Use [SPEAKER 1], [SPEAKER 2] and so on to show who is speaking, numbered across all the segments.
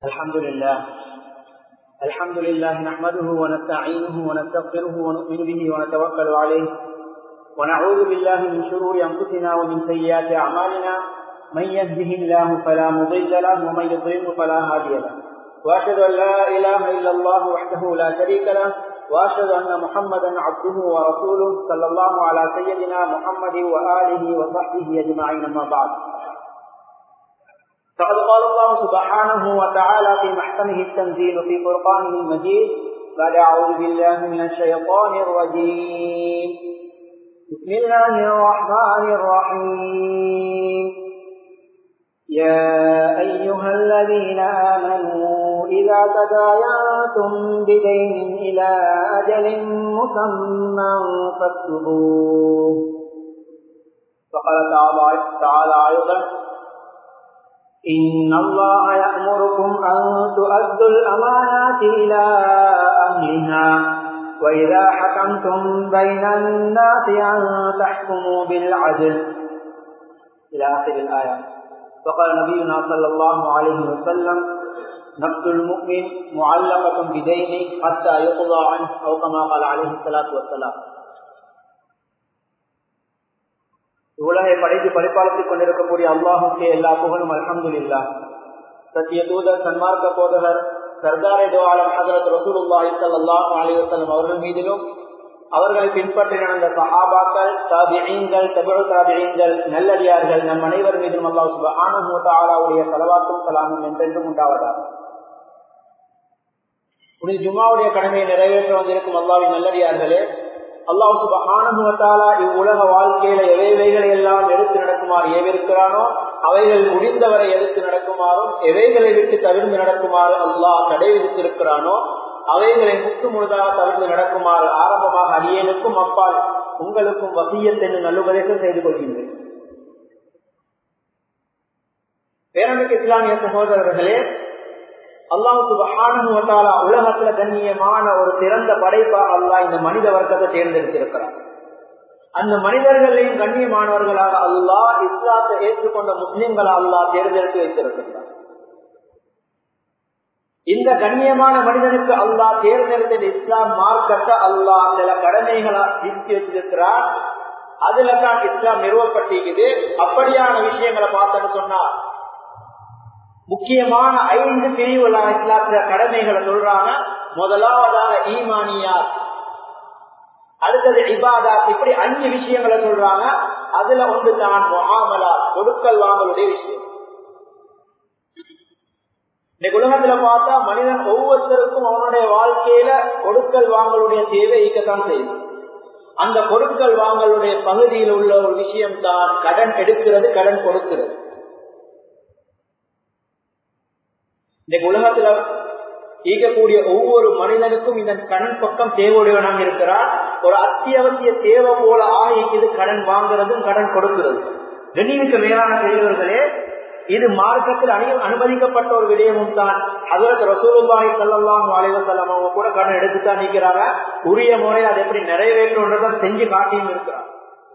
[SPEAKER 1] الحمد لله الحمد لله نحمده ونستعينه ونستغفره ونؤمن به ونتوكل عليه ونعوذ بالله من شرور أنفسنا ومن سيئات أعمالنا من يهده الله فلا مضل له ومن يضلل فلا هادي له وأشهد أن لا إله إلا الله وحده لا شريك له وأشهد أن محمدا عبده ورسوله صلى الله على سيدنا محمد وآله وصحبه أجمعين أما بعد فقد قال الله سبحانه وتعالى في محكمه التنزيل في فرقانه المجيد بعد أعوذ بالله من الشيطان الرجيم بسم الله الرحمن الرحيم يا أيها الذين آمنوا إذا تداينتم بدين إلى أجل مسمى فاكتبوه فقال تعالى أيضا إن الله يأمركم أن تؤدوا الأمانات إلى أهلها وإذا حكمتم بين الناس أن تحكموا بالعدل إلى آخر الآية وقال نبينا صلى الله عليه وسلم نفس المؤمن معلقة بدينه حتى يقضى عنه أو كما قال عليه الصلاة والسلام உலகை படைத்து பரிபாலித்துக் கொண்டிருக்கக்கூடிய அல்லாஹுக்கே எல்லா புகழும் அலமது இல்லா சத்திய தூதர் சன்மார்க்க போதகர் சர்தாரே துவாலம் ஹதரத் ரசூலுல்லாஹி ஸல்லல்லாஹு அலைஹி வஸல்லம் அவர்கள் மீதிலும் அவர்களை பின்பற்றி நடந்த சஹாபாக்கள் தாபியீன்கள் தபுல் தாபியீன்கள் நல்லடியார்கள் நம் அனைவர் மீதும் அல்லாஹ் சுப்ஹானஹு வ தஆலாவுடைய ஸலவாத்தும் ஸலாமும் என்றென்றும் உண்டாவதாக புனித ஜும்மாவுடைய கடமையை நிறைவேற்ற வந்திருக்கும் அல்லாவின் நல்லடியார்களே அல்லாஹ் சுபஹானுவத்தாலா இவ்வுலக வாழ்க்கையில எவைகளை எல்லாம் எடுத்து நடக்குமாறு ஏவிருக்கிறானோ அவைகள் முடிந்தவரை எடுத்து நடக்குமாறும் எவைகளை விட்டு தவிர்ந்து நடக்குமாறு அல்லாஹ் தடை விதித்திருக்கிறானோ அவைகளை முற்று முழுதாக தவிர்த்து நடக்குமாறு ஆரம்பமாக அடியனுக்கும் அப்பால் உங்களுக்கும் வசியத்தென்று நல்லுபதேசம் செய்து கொள்கின்றேன் பேரனுக்கு இஸ்லாமிய சகோதரர்களே அல்லாஹ் சுபஹானுவத்தாலா உலகத்துல கண்ணியமான ஒரு சிறந்த படைப்பாக அல்லாஹ் இந்த மனித வர்க்கத்தை தேர்ந்தெடுத்திருக்கிறார் அந்த மனிதர்களையும் கண்ணியமானவர்களாக அல்லாஹ் இஸ்லாத்தை ஏற்றுக்கொண்ட முஸ்லிம்களை அல்லாஹ் தேர்ந்தெடுத்து வைத்திருக்கிறார் இந்த கண்ணியமான மனிதனுக்கு அல்லாஹ் தேர்ந்தெடுத்த இஸ்லாம் மார்க்கத்தை அல்லாஹ் சில கடமைகளா விதித்து வச்சிருக்கிறார் அதுல தான் இஸ்லாம் நிறுவப்பட்டிருக்குது அப்படியான விஷயங்களை பார்த்தோன்னு சொன்னா முக்கியமான ஐந்து பிரிவுகளாக இஸ்லாத்துல கடமைகளை சொல்றாங்க முதலாவதாக ஈமானியார் அடுத்தது இபாதா இப்படி அஞ்சு விஷயங்களை சொல்றாங்க அதுல ஒன்று தான் முகாமலா கொடுக்கல் வாங்கலுடைய விஷயம் இன்னைக்கு உலகத்துல பார்த்தா மனிதன் ஒவ்வொருத்தருக்கும் அவனுடைய வாழ்க்கையில கொடுக்கல் வாங்கலுடைய தேவை ஈக்கத்தான் செய்யும் அந்த கொடுக்கல் வாங்கலுடைய பகுதியில் உள்ள ஒரு விஷயம் தான் கடன் எடுக்கிறது கடன் கொடுக்கிறது இன்னைக்கு உலகத்துல ஈக்கக்கூடிய ஒவ்வொரு மனிதனுக்கும் இந்த கடன் பக்கம் தேவையுடையவனாக இருக்கிறார் ஒரு அத்தியாவசிய தேவை போல ஆகிக்குது கடன் வாங்குறதும் கடன் கொடுக்கிறது கண்ணியனுக்கு மேலான பெரியவர்களே இது மார்க்கத்தில் அணி அனுமதிக்கப்பட்ட ஒரு விடயமும் தான் அதற்கு ரசூலுல்லாஹி ஸல்லல்லாஹு அலைஹி வஸல்லம் அவங்க கூட கடன் எடுத்துதான் நிற்கிறாங்க உரிய முறையில் அதை எப்படி நிறைவேற்றணுன்றதை செஞ்சு காட்டியும் இருக்கிறார்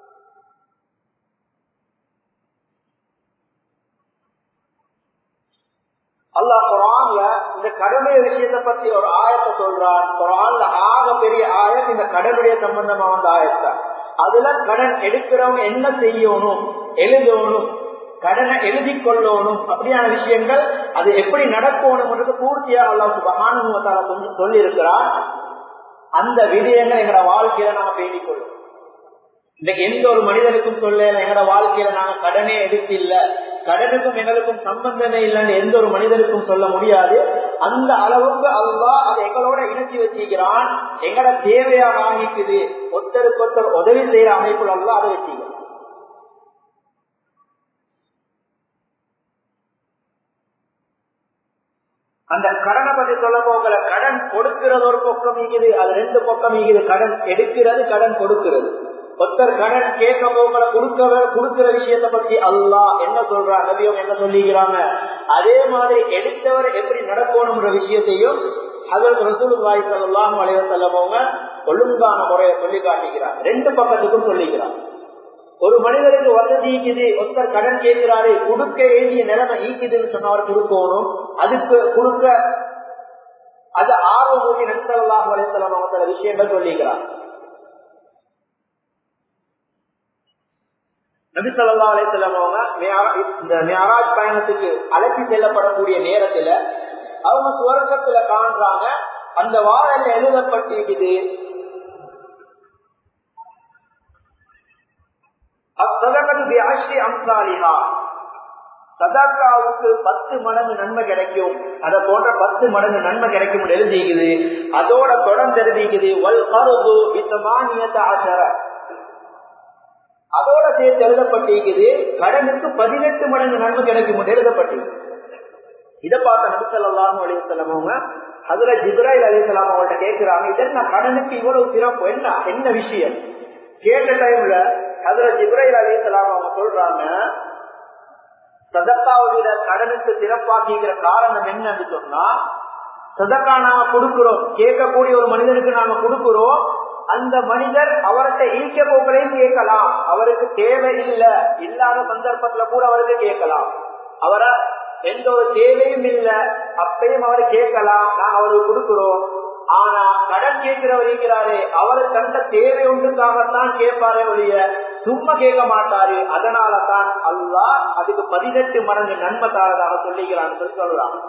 [SPEAKER 1] அல்லாஹ் குரான்ல இந்த கடனுடைய விஷயத்தை பத்தி ஒரு ஆயத்தை சொல்றான் குரான்ல ஆக பெரிய ஆயத் இந்த கடனுடைய சம்பந்தமா வந்த ஆயத்தான் அதுல கடன் எடுக்கிறவங்க என்ன செய்யணும் எழுதணும் கடனை எழுதி கொள்ளணும் அப்படியான விஷயங்கள் அது எப்படி நடக்கணும்ன்றது பூர்த்தியா அல்லாஹ் சுபகானுவத்தால சொல்லி இருக்கிறார் அந்த விடயங்கள் எங்களோட வாழ்க்கையில நாம பேணிக் கொள்ளும் இன்னைக்கு எந்த ஒரு மனிதனுக்கும் சொல்ல எங்களோட வாழ்க்கையில நாங்க கடனே எடுத்து இல்ல கடனுக்கும் எங்களுக்கும் சம்பந்தமே இல்லைன்னு எந்த ஒரு மனிதனுக்கும் சொல்ல முடியாது அந்த அளவுக்கு அல்லா அதை எங்களோட இணைச்சி வச்சுக்கிறான் எங்கட தேவையாக ஆகிக்குது ஒருத்தருக்கு ஒருத்தர் உதவி செய்யற அமைப்புல அல்லா அதை வச்சுக்கிறான் அந்த கடனை பத்தி சொல்ல போகல கடன் கொடுக்கிறது ஒரு பக்கம் ஈகுது அது ரெண்டு பக்கம் ஈகுது கடன் எடுக்கிறது கடன் கொடுக்கிறது ஒருத்தர் கடன் கேட்க போகல கொடுக்க கொடுக்கிற விஷயத்த பத்தி அல்லா என்ன சொல்றா நபியும் என்ன சொல்லிக்கிறாங்க அதே மாதிரி எடுத்தவர் எப்படி நடக்கணும்ன்ற விஷயத்தையும் அதற்கு ரசூலுல்லாஹி ஸல்லல்லாஹு அலைஹி வஸல்லம் அவங்க ஒழுங்கான முறையை சொல்லி காட்டுகிறார் ரெண்டு பக்கத்துக்கும் சொல்லிக்கிறார் ஒரு மனிதருக்கு வசதி ஈக்குது ஒருத்தர் கடன் கேட்கிறாரு கொடுக்க வேண்டிய நிலைமை ஈக்குதுன்னு சொன்னவர் கொடுக்கணும் அதுக்கு கொடுக்க அது ஆர்வம் ஊட்டி நடுத்தரவாக வலைத்தலம் அவங்க சில விஷயங்கள் சொல்லிக்கிறார் நபிசல்லா அலைத்தலம் அவங்க இந்த மேராஜ் பயணத்துக்கு அழைச்சி செல்லப்படக்கூடிய நேரத்துல அவங்க சுவர்க்கத்துல காண்றாங்க அந்த வாரல்ல எழுதப்பட்டிருக்குது சதாக்காவுக்கு பத்து மடங்கு நன்மை கிடைக்கும் அதை போன்ற பத்து மடங்கு நன்மை கிடைக்கும் எழுதிக்குது அதோட தொடர்ந்து எழுதிக்குது வல் கருது வித்தமானியத்த ஆசர அதோட சேர்த்து எழுதப்பட்டிருக்குது கடனுக்கு பதினெட்டு மடங்கு நன்மை கிடைக்கும் எழுதப்பட்டிருக்கு இதை பார்த்த நபிசல்லாஹும் அலிசல்லமவங்க அதுல ஜிப்ராயில் அலிசலாம் அவங்கள்ட்ட கேட்கிறாங்க இதென்ன கடனுக்கு இவ்வளவு சிறப்பு என்ன என்ன விஷயம் கேட்ட டைம்ல அதுல ஜிப்ராயில் அலிசலாம் அவங்க சொல்றாங்க சதக்காவுடைய கடனுக்கு சிறப்பாக்கிக்கிற காரணம் என்னன்னு சொன்னா சதக்கா நாம கொடுக்கிறோம் கேட்கக்கூடிய ஒரு மனிதனுக்கு நாம கொடுக்கிறோம் அந்த மனிதர் அவர்கிட்ட ஈக்க போக்களையும் கேட்கலாம் அவருக்கு தேவை இல்லை இல்லாத சந்தர்ப்பத்துல கூட அவருக்கு கேட்கலாம் அவரை எந்த ஒரு தேவையும் இல்லை அப்பையும் அவர் கேட்கலாம் நாங்க அவருக்கு கொடுக்கிறோம் ஆனா கடன் கேட்கிறவர் இருக்கிறாரு அவரு கண்ட தேவை ஒன்றுக்காகத்தான் கேட்பாரே ஒழிய சும்மா கேட்க மாட்டாரு அதனால தான் அல்லா அதுக்கு பதினெட்டு மடங்கு நன்மை தாரதாக சொல்லிக்கிறான்னு சொல்லி சொல்றாங்க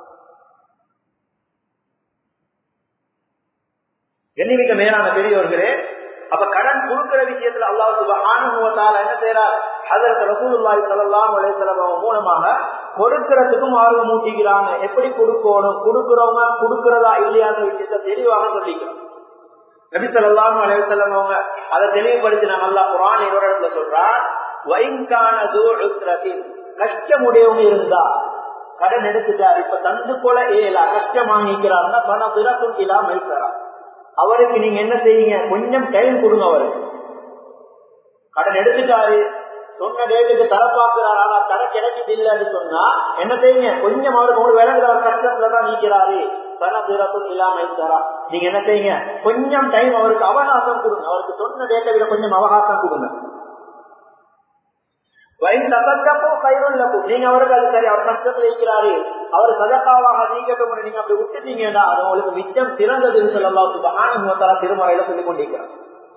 [SPEAKER 1] எண்ணிமிக்க மேலான பெரியவர்களே அப்ப கடன் கொடுக்கிற விஷயத்துல அல்லாஹ் சுபஹானுவத்தால என்ன செய்யறார் அதற்கு ரசூலுல்லாஹி ஸல்லல்லாஹு அலைஹி வஸல்லம் மூலமாக கொடுக்கறதுக்கும் ஆர்வம் ஊட்டிக்கிறாங்க எப்படி கொடுக்கணும் கொடுக்கிறவங்க கொடுக்கிறதா இல்லையான்ற விஷயத்த தெளிவாக சொல்லிக்கிறோம் நபி ஸல்லல்லாஹு அலைஹி வஸல்லம் அவங்க அதை தெளிவுபடுத்தி நம்ம அல்லாஹ் குர்ஆன் ஒரு இடத்துல சொல்றான் வைன்கான து உஸ்ரத்தின் கஷ்டமுடையவங்க இருந்தா கடன் எடுத்துட்டார் இப்ப தந்து கொல ஏலா கஷ்டமாகிக்கிறாருன்னா பண பிறக்கும் இல்லாம இருக்கிறார் அவருக்கு நீங்க என்ன செய்யுங்க கொஞ்சம் டைம் கொடுங்க அவருக்கு கடன் எடுத்துட்டாரு சொன்ன டேட்டுக்கு தர பாக்குறாரு ஆனா தர கிடைக்குது இல்லைன்னு சொன்னா என்ன செய்யுங்க கொஞ்சம் அவருக்கு ஒரு விலங்குல அவர் கஷ்டத்துலதான் நீக்கிறாரு தன பிறக்கும் இல்லாம இருக்கிறா நீங்க என்ன செய்யுங்க கொஞ்சம் டைம் அவருக்கு அவகாசம் கொடுங்க அவருக்கு சொன்ன டேட்டை விட கொஞ்சம் அவகாசம் கொடுங்க நீங்க அவருக்கு அது சரி அவர் கஷ்டத்துல இருக்கிறாரு அவர் சதக்காவாக நீக்கட்டும் நீங்க அப்படி விட்டுட்டீங்கன்னா அது உங்களுக்கு மிச்சம் சிறந்ததுன்னு சொல்லலாம் சுபகான திருமறையில சொல்லிக் கொண்டிருக்கிறார்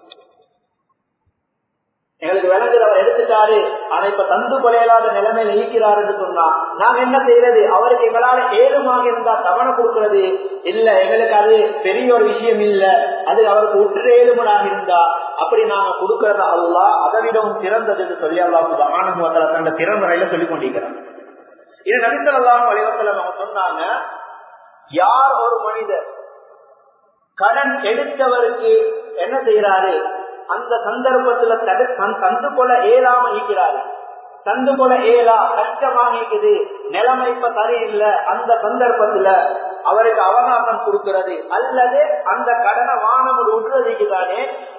[SPEAKER 1] எங்களுக்கு விளங்குது அவர் எடுத்துட்டாரு ஆனா இப்ப தந்து கொலையலாத நிலைமையில ஈக்கிறார் என்று சொன்னா நாங்க என்ன செய்யறது அவருக்கு எங்களால ஏழுமாக இருந்தா தவணை கொடுக்கறது இல்ல எங்களுக்கு அது பெரிய ஒரு விஷயம் இல்ல அது அவருக்கு உற்று ஏழுமனாக இருந்தா அப்படி நாங்க கொடுக்கறத அல்லா அதை விடவும் சிறந்தது என்று சொல்லி அல்லா சுபானுவத்தல தந்த திறமுறையில சொல்லிக் கொண்டிருக்கிறார் இது நபித்தல் அல்லாஹ் வலிவத்தில் அவங்க சொன்னாங்க யார் ஒரு மனிதர் கடன் எடுத்தவருக்கு என்ன செய்யறாரு அந்த சந்தர்ப்பத்துல தந்து கொள்ள ஏலாம இருக்கிறாரு தந்து கொள்ள ஏலா கஷ்டமாக இருக்குது நிலைமை இப்ப சரியில்லை அந்த சந்தர்ப்பத்துல அவருக்கு அவகாசம் கொடுக்கிறது அல்லது அந்த கடனை வானம் விடுறதுக்கு தானே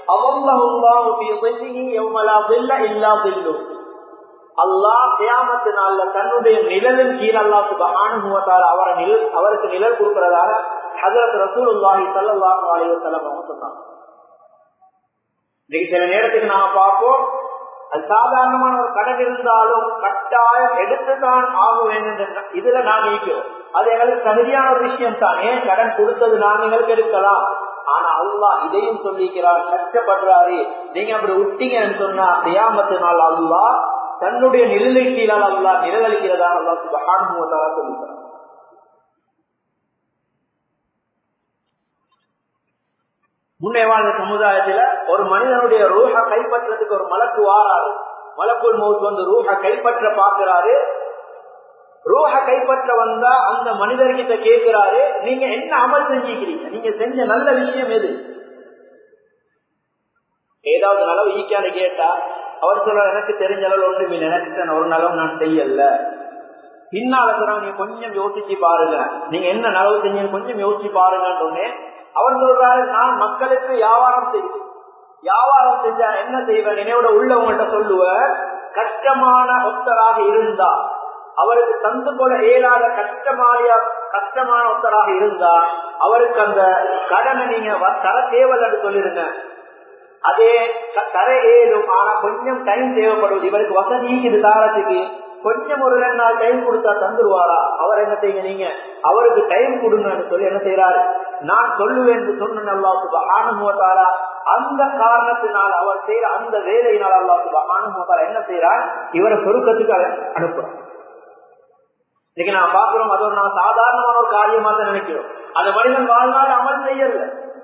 [SPEAKER 1] அல்லாஹ் தியாமத்து நாள்ல தன்னுடைய நிழலின் கீழ் அல்லா சுபானுவத்தால் அவரை நிழல் அவருக்கு நிழல் கொடுக்கிறதாக ஹசரத் ரசூலுல்லாஹி சல்லாஹூ அலைவசல்லம் அவங்க சொன்னாங்க இன்னைக்கு சில நேரத்துக்கு நாம பார்ப்போம் அது சாதாரணமான ஒரு கடன் இருந்தாலும் கட்டாயம் எடுத்துதான் ஆக வேண்டும் இதுல நான் நீக்கிறோம் அது எங்களுக்கு தகுதியான ஒரு விஷயம் தான் ஏன் கடன் கொடுத்தது நான் எங்களுக்கு எடுக்கலாம் ஆனா அல்லா இதையும் சொல்லிக்கிறார் கஷ்டப்படுறாரு நீங்க அப்படி விட்டீங்கன்னு சொன்னா தியாமத்து நாள் அல்லா தன்னுடைய நிழலை கீழால் அல்லா நிழலளிக்கிறதா அல்லா சுபஹானுவத்தாலா சொல்லிக்கிறார் முன்னே வாழ்ந்த சமுதாயத்துல ஒரு மனிதனுடைய ரூஹ கைப்பற்றதுக்கு ஒரு மலக்கு வாராரு மலக்குள் மௌத் வந்து ரூஹ கைப்பற்ற பாக்குறாரு ரூஹ கைப்பற்ற வந்தா அந்த மனிதர்கிட்ட கேட்கிறாரு நீங்க என்ன அமல் செஞ்சிக்கிறீங்க நீங்க செஞ்ச நல்ல விஷயம் எது ஏதாவது நலவு ஈக்கான கேட்டா அவர் சொல்ற எனக்கு தெரிஞ்ச அளவு ஒன்று நினைச்சிட்டேன் ஒரு நலவு நான் செய்யல பின்னால சொல்றாங்க நீங்க கொஞ்சம் யோசிச்சு பாருங்க நீங்க என்ன நலவு செஞ்சீங்க கொஞ்சம் யோசிச்சு பாருங்கன்னு அவர் சொல்றாரு நான் மக்களுக்கு வியாபாரம் செய்வேன் வியாபாரம் செஞ்சா என்ன செய்வேன் என்னோட உள்ளவங்கள்ட்ட சொல்லுவேன் கஷ்டமான ஒத்தராக இருந்தா அவருக்கு தந்து கொள்ள இயலாத கஷ்டமாரியா கஷ்டமான ஒத்தராக இருந்தா அவருக்கு அந்த கடனை நீங்க தர தேவல் என்று சொல்லிடுங்க அதே தர ஏதும் ஆனா கொஞ்சம் டைம் தேவைப்படுவது இவருக்கு வசதிக்கு இது தாரத்துக்கு கொஞ்சம் ஒரு ரெண்டு நாள் டைம் கொடுத்தா தந்துருவாரா அவர் என்ன செய்யுங்க நீங்க அவருக்கு டைம் கொடுங்கன்னு சொல்லி என்ன செய்யறாரு நான் சொல்லுவேன் என்று சொன்ன அல்லா சுப ஆனுமத்தாரா அந்த காரணத்தினால் அவர் செய்யற அந்த வேலையினால் அல்லா சுப ஆனுமத்தாரா என்ன செய்யறார் இவரை சொருக்கத்துக்கு அனுப்புறார் இன்னைக்கு நான் பாக்குறோம் அது ஒரு நான் சாதாரணமான ஒரு காரியமா தான் நினைக்கிறோம் அந்த மனிதன் வாழ்நாள் அமல் செய்யல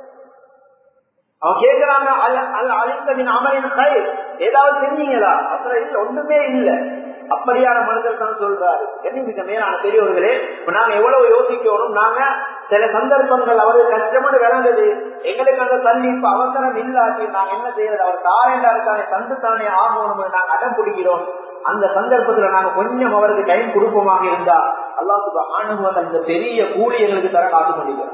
[SPEAKER 1] அவன் கேட்கிறாங்க அழித்ததின் அமலின் கை ஏதாவது செஞ்சீங்களா அப்புறம் இல்ல ஒண்ணுமே இல்லை அப்படியான மனிதர் தான் சொல்றாரு என்ன மேலான பெரியவர்களே இப்ப நாங்க எவ்வளவு யோசிக்கணும் நாங்க சில சந்தர்ப்பங்கள் அவரு கஷ்டம்னு விளங்குது எங்களுக்கு அந்த தள்ளி இப்ப அவசரம் இல்லாட்டி நாங்க என்ன செய்யறது அவர் தாரேண்டா இருக்கானே தந்து தானே ஆகணும் நாங்க அடம் பிடிக்கிறோம் அந்த சந்தர்ப்பத்துல நாங்க கொஞ்சம் அவருக்கு டைம் கொடுப்போமாக இருந்தா அல்லா சுப ஆணுவன் அந்த பெரிய கூலி எங்களுக்கு தர காத்து கொண்டிருக்கிறோம்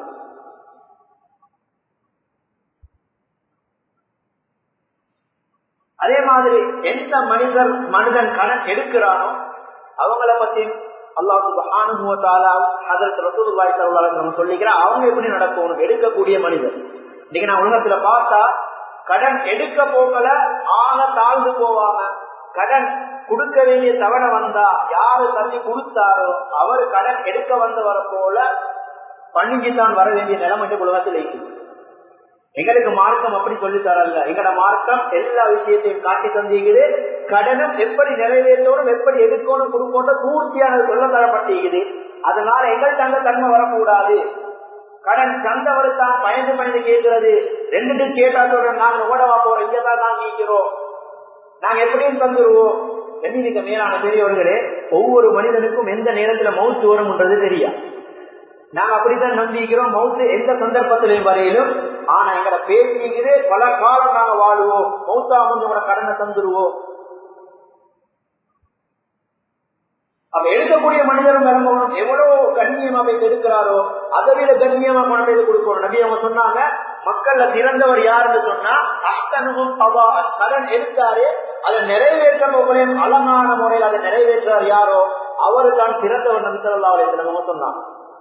[SPEAKER 1] அதே மாதிரி எந்த மனிதர் மனிதன் கடன் எடுக்கிறானோ அவங்கள பத்தி அல்லாஹ் சுபானுவத்தாலா அதற்கு ரசூலுல்லாய் சல்லாஹ் சொல்லிக்கிற அவங்க எப்படி நடக்கணும் எடுக்கக்கூடிய மனிதர் இன்னைக்கு நான் உலகத்துல பார்த்தா கடன் எடுக்க போகல ஆக தாழ்ந்து போவாங்க கடன் கொடுக்க வேண்டிய தவணை வந்தா யாரு தள்ளி கொடுத்தாரோ அவர் கடன் எடுக்க வந்தவரை போல பணிஞ்சுதான் வர வேண்டிய நிலைமை உலகத்தில் இருக்குது எங்களுக்கு மார்க்கம் அப்படி சொல்லி தரல எங்கட மார்க்கம் எல்லா விஷயத்தையும் காட்டி தந்தீங்குது கடனும் எப்படி நிறைவேற்றணும் எப்படி எடுக்கணும் கொடுக்கணும் பூர்த்தியானது சொல்ல தரப்பட்டிருக்குது அதனால எங்கள்கிட்ட அந்த தன்மை வரக்கூடாது கடன் சந்தவர் தான் பயந்து பயந்து கேட்கிறது ரெண்டு கேட்டா சொல்றேன் நாங்க ஓடவா போறோம் இங்கதான் நாங்க நீக்கிறோம் நாங்க எப்படியும் தந்துருவோம் எண்ணிக்க மேலான பெரியவர்களே ஒவ்வொரு மனிதனுக்கும் எந்த நேரத்துல மவுத்து வரும்ன்றது தெரியாது நாங்க அப்படித்தான் நம்பிக்கிறோம் மவுத்து எந்த சந்தர்ப்பத்திலையும் வரையிலும் ஆனா எங்கட பேச்சுங்கிறது பல காலம் நாங்க வாழுவோம் மௌத்தா வந்து கடனை தந்துருவோம் அப்ப எடுக்கக்கூடிய மனிதரும் விளங்கணும் எவ்வளவு கண்ணியமா போய் எடுக்கிறாரோ அதை விட கண்ணியமா கொண்டு போய் கொடுக்கணும் நபி அவங்க சொன்னாங்க மக்கள்ல திறந்தவர் யாருன்னு சொன்னா அஷ்டனுகும் அவா கடன் எடுத்தாரு அதை நிறைவேற்ற போகலையும் அழகான முறையில் அதை நிறைவேற்றார் யாரோ அவரு தான் திறந்தவர் நபி சொல்லா அவங்க சொன்னாங்க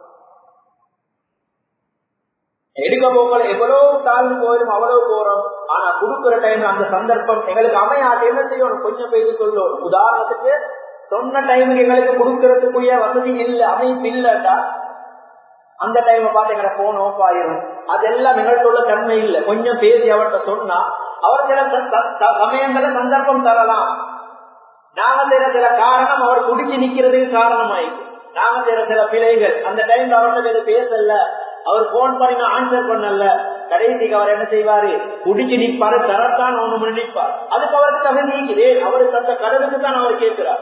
[SPEAKER 1] எடுக்க போகல எவ்வளவு தாழ்ந்து போயிடும் அவ்வளவு போறோம் ஆனா கொடுக்கிற டைம் அந்த சந்தர்ப்பம் எங்களுக்கு அமையாது என்ன செய்யணும் கொஞ்சம் பேருக்கு சொல்லணும் உதாரணத்துக்கு சொன்ன டைமுக்கு எங்களுக்கு கொடுக்கறதுக்குரிய வசதி இல்ல அமைப்பு இல்லட்டா அந்த டைம் பார்த்து எங்களை போன் ஆஃப் ஆயிரும் அதெல்லாம் எங்கள்கிட்ட உள்ள தன்மை இல்லை கொஞ்சம் பேசி அவர்கிட்ட சொன்னா அவர் சில சமயங்கள சந்தர்ப்பம் தரலாம் நாங்க சில சில காரணம் அவர் குடிச்சு நிக்கிறதுக்கு காரணமாயிருக்கு நாங்க சில சில பிழைகள் அந்த டைம்ல அவர்கிட்ட பேசல அவர் போன் பண்ணி ஆன்சர் பண்ணல கடைசிக்கு அவர் என்ன செய்வாரு குடிச்சு நிற்பாரு தரத்தான் ஒண்ணு நிற்பார் அதுக்கு அவருக்கு தகுதி நீக்குது அவருக்கு அந்த கடனுக்கு தான் அவர் கேட்கிறார்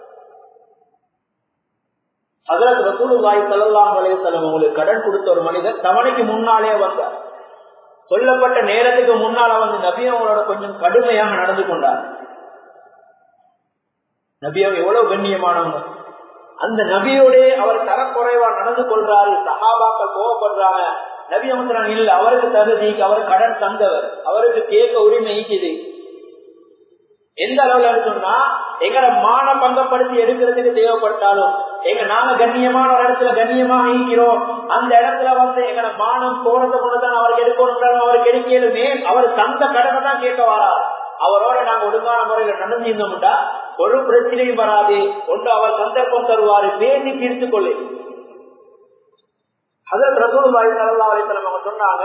[SPEAKER 1] அதற்கு ரசூலுல்லாய் சல்லாஹ் அலையம் உங்களுக்கு கடன் கொடுத்த ஒரு மனிதர் தவணைக்கு முன்னாலே வந்தார் சொல்லப்பட்ட நேரத்துக்கு முன்னால வந்து நபி அவங்களோட கொஞ்சம் கடுமையாக நடந்து கொண்டார் நபி அவங்க எவ்வளவு கண்ணியமானவங்க அந்த நபியோட அவர் தரக்குறைவா நடந்து கொள்றாரு சகாபாக்கள் கோவப்படுறாங்க நபி அமர்றாங்க இல்ல அவருக்கு தகுதிக்கு அவர் கடன் தந்தவர் அவருக்கு கேட்க உரிமை ஈக்குது எந்த அளவுல சொன்னா எங்கட மான பங்கப்படுத்தி எடுக்கிறதுக்கு தேவைப்பட்டாலும் எங்க நாங்க கண்ணியமான ஒரு இடத்துல கண்ணியமாக ஈக்கிறோம் அந்த இடத்துல வந்து எங்கட மானம் போனதை கொண்டுதான் அவருக்கு எடுக்கணும் அவருக்கு எடுக்கலுமே அவர் தந்த கடனை தான் கேட்க வராரு அவரோட நாங்க ஒழுங்கான முறையில நடந்திருந்தோம்டா ஒரு பிரச்சனையும் வராது ஒன்று அவர் சந்தர்ப்பம் தருவாரு பேசி தீர்த்து கொள்ளு அதற்கு ரசூல் பாய் சல்லா அலிஸ்லாம் அவங்க சொன்னாங்க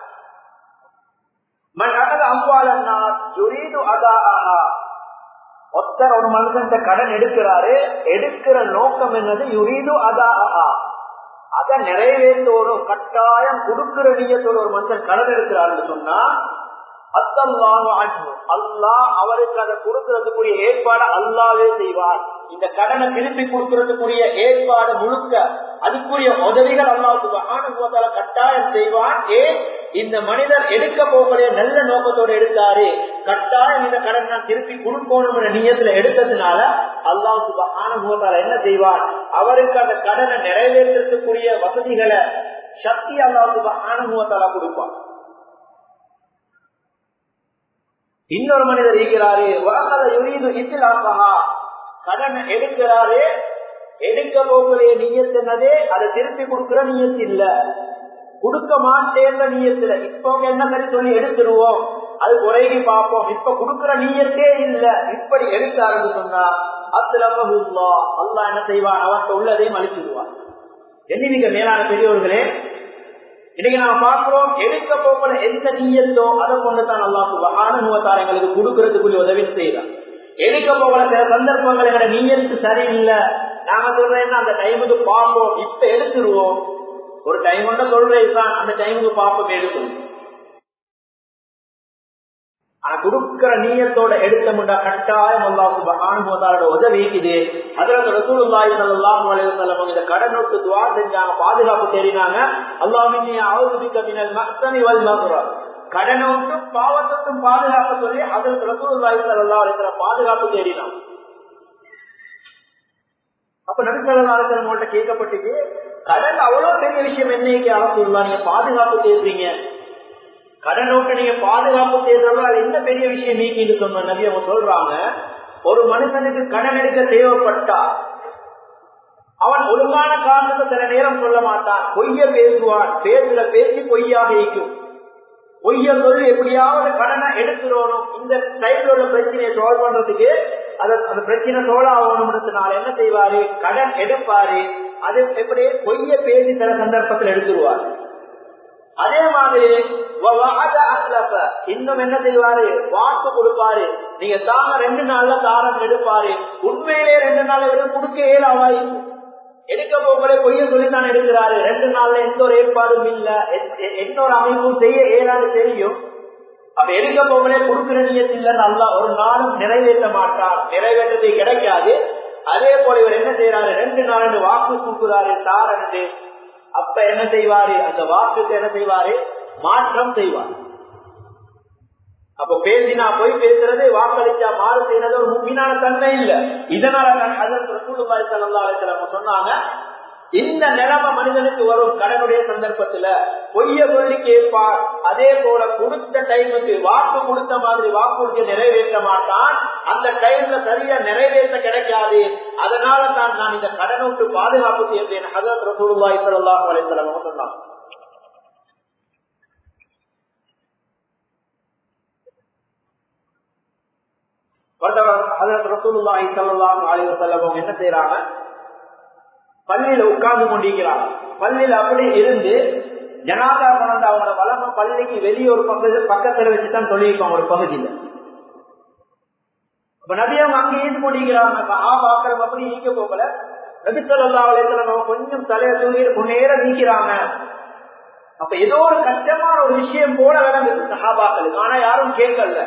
[SPEAKER 1] ஒத்தர் ஒரு மனுஷன் கடன் எடுக்கிறாரு எடுக்கிற நோக்கம் என்னது யுரீது அதா அதை நிறைவேற்றோடும் கட்டாயம் கொடுக்கிற நீயத்தோட ஒரு மனுஷன் கடன் எடுக்கிறாருன்னு சொன்னா அல்லாஹ் அவருக்கு அதை கொடுக்கறதுக்குரிய ஏற்பாடு அல்லாவே செய்வார் இந்த கடனை திருப்பி கொடுக்கறதுக்குரிய ஏற்பாடு முழுக்க அதுக்குரிய உதவிகள் அல்லாஹ் கட்டாயம் செய்வான் ஏன் இந்த மனிதர் எடுக்க போகக்கூடிய நல்ல நோக்கத்தோடு எடுத்தாரு கட்டாயம் இந்த கடன் நான் திருப்பி கொடுக்கணும் நீயத்துல எடுத்ததுனால அல்லாஹ் சுபான என்ன செய்வார் அவருக்கு அந்த கடனை நிறைவேற்றத்துக்குரிய வசதிகளை சக்தி அல்லாஹ் சுபான கொடுப்பார் இன்னொரு மனிதர் இருக்கிறாரு கடன் எடுக்கிறாரு எடுக்க போகிற நீயத்து என்னதே அதை திருப்பி கொடுக்கிற நீயத்து இல்ல கொடுக்க மாட்டேன்ற நீயத்துல இப்போ என்ன சரி சொல்லி எடுத்துருவோம் அது குறைகி பார்ப்போம் இப்ப கொடுக்கிற நீயத்தே இல்ல இப்படி எடுத்தாருன்னு சொன்னா அத்துலமகுல்லா அல்லா என்ன செய்வான் அவன்கிட்ட உள்ளதையும் அழிச்சிடுவான் எண்ணிமிக மேலான பெரியவர்களே இன்னைக்கு நாம பார்க்கிறோம் எடுக்க போகல எந்த நீயத்தோ அதை கொண்டுதான் அல்லா சுபஹான முகத்தார் எங்களுக்கு கொடுக்கறதுக்குரிய உதவி செய்யலாம் எடுக்க போகல சில சந்தர்ப்பங்கள் எங்களை நீயத்து சரியில்லை நாம சொல்றேன்னா அந்த டைமுக்கு பார்ப்போம் இப்ப எடுத்துருவோம் ஒரு டைம் ஒன்ற சொல்றேன் தான் அந்த டைமுக்கு பார்ப்போம் எடுக்கணும் ஆனா கொடுக்கிற நீயத்தோட எடுத்தமுண்டா கட்டாயம் அல்லா சுபஹானுமோதாரோட உதவி இது அதுல ரசூலுல்லாஹி ஸல்லல்லாஹு அலைஹி வஸல்லம் இந்த கடன் நோட்டு துஆ செஞ்சாங்க பாதுகாப்பு தேடினாங்க அல்லாஹ்வின் அவுதுபிக மினல் மஹ்தனி வல் மக்ரர் கடனோட்டும் பாவத்துக்கும் பாதுகாப்பு சொல்லி அதற்கு ரசூலுல்லாஹி ஸல்லல்லாஹு அலைஹி வஸல்லம் பாதுகாப்பு தேடினாங்க அப்ப நபிசல்லாசன் உங்கள்ட்ட கேட்கப்பட்டது கடன் அவ்வளவு பெரிய விஷயம் என்னைக்கு அரசு நீங்க பாதுகாப்பு தேடுறீங்க கடனோட்டு நீங்க பாதுகாப்பு தேடுறவங்க அது என்ன பெரிய விஷயம் நீக்கின்னு சொன்ன நபி அவங்க சொல்றாங்க ஒரு மனுஷனுக்கு கடன் எடுக்க தேவைப்பட்டா அவன் ஒழுங்கான காரணத்தை சில நேரம் சொல்ல மாட்டான் பொய்ய பேசுவான் பேசுற பேச்சு பொய்யாக இருக்கும் பொய்ய சொல்லி எப்படியாவது கடனை எடுத்துடணும் இந்த டைப்ல உள்ள பிரச்சனையை சால்வ் பண்றதுக்கு அது அந்த பிரச்சனை சோழ ஆகணும்ன்றதுனால என்ன செய்வாரு கடன் எடுப்பாரு அது எப்படி பொய்ய பேசி சில சந்தர்ப்பத்தில் எடுத்துருவாரு அதே மாதிரி இன்னும் என்ன செய்வாரு வாக்கு கொடுப்பாரு நீங்க தாங்க ரெண்டு நாள்ல தாரம் எடுப்பாரு உண்மையிலே ரெண்டு நாள் வெறும் கொடுக்க ஏழாவாய் எடுக்க போகலே பொய்ய சொல்லித்தான் எடுக்கிறாரு ரெண்டு நாள்ல எந்த ஒரு ஏற்பாடும் இல்ல எந்த ஒரு அமைப்பும் செய்ய இயலாது தெரியும் அப்ப எடுக்க போகலே கொடுக்கிற நீயத்தில் நல்லா ஒரு நாளும் நிறைவேற்ற மாட்டார் நிறைவேற்றது கிடைக்காது அதே போல இவர் என்ன செய்யறாரு ரெண்டு நாள் வாக்கு தூக்குறாரு தாரண்டு அப்ப என்ன செய்வாரு அந்த வாக்குக்கு என்ன செய்வாரு மாற்றம் செய்வார் அப்ப பேசினா போய் பேசுறது வாக்களிச்சா மாறு செய்யறது ஒரு முக்கியமான தன்மை இல்ல இதனால சொன்னாங்க இந்த நிலைமை மனிதனுக்கு வரும் கடனுடைய சந்தர்ப்பத்துல பொய்ய சொல்லி கேட்பார் அதே போல கொடுத்த டைமுக்கு வாக்கு கொடுத்த மாதிரி வாக்குறுதியை நிறைவேற்ற மாட்டான் அந்த டைம்ல சரியா நிறைவேற்ற கிடைக்காது அதனால தான் நான் இந்த கடனுக்கு பாதுகாப்பு செய்தேன் ஹசரத் ரசூலுல்லாஹி ஸல்லல்லாஹு அலைஹி வஸல்லம் சொன்னாங்க என்ன செய்யறாங்க பள்ளியில உட்கார்ந்து கொண்டிருக்கிறாங்க பள்ளியில அப்படி இருந்து ஜனாதா கொண்டு அவங்களோட வளம பள்ளிக்கு வெளியே ஒரு பக்கத்து பக்கத்துல வச்சுதான் சொல்லியிருப்பாங்க ஒரு பகுதியில அப்ப நபியவங்க அங்கே இருந்து கொண்டிருக்கிறாங்க ஆ பாக்குறவங்க அப்படி நீக்க போகல நபி சொல்லா அலையம் கொஞ்சம் தலையை தூக்கிட்டு நேரம் நீக்கிறாங்க அப்ப ஏதோ ஒரு கஷ்டமான ஒரு விஷயம் போல விளங்குது சஹாபாக்களுக்கு ஆனா யாரும் கேட்கல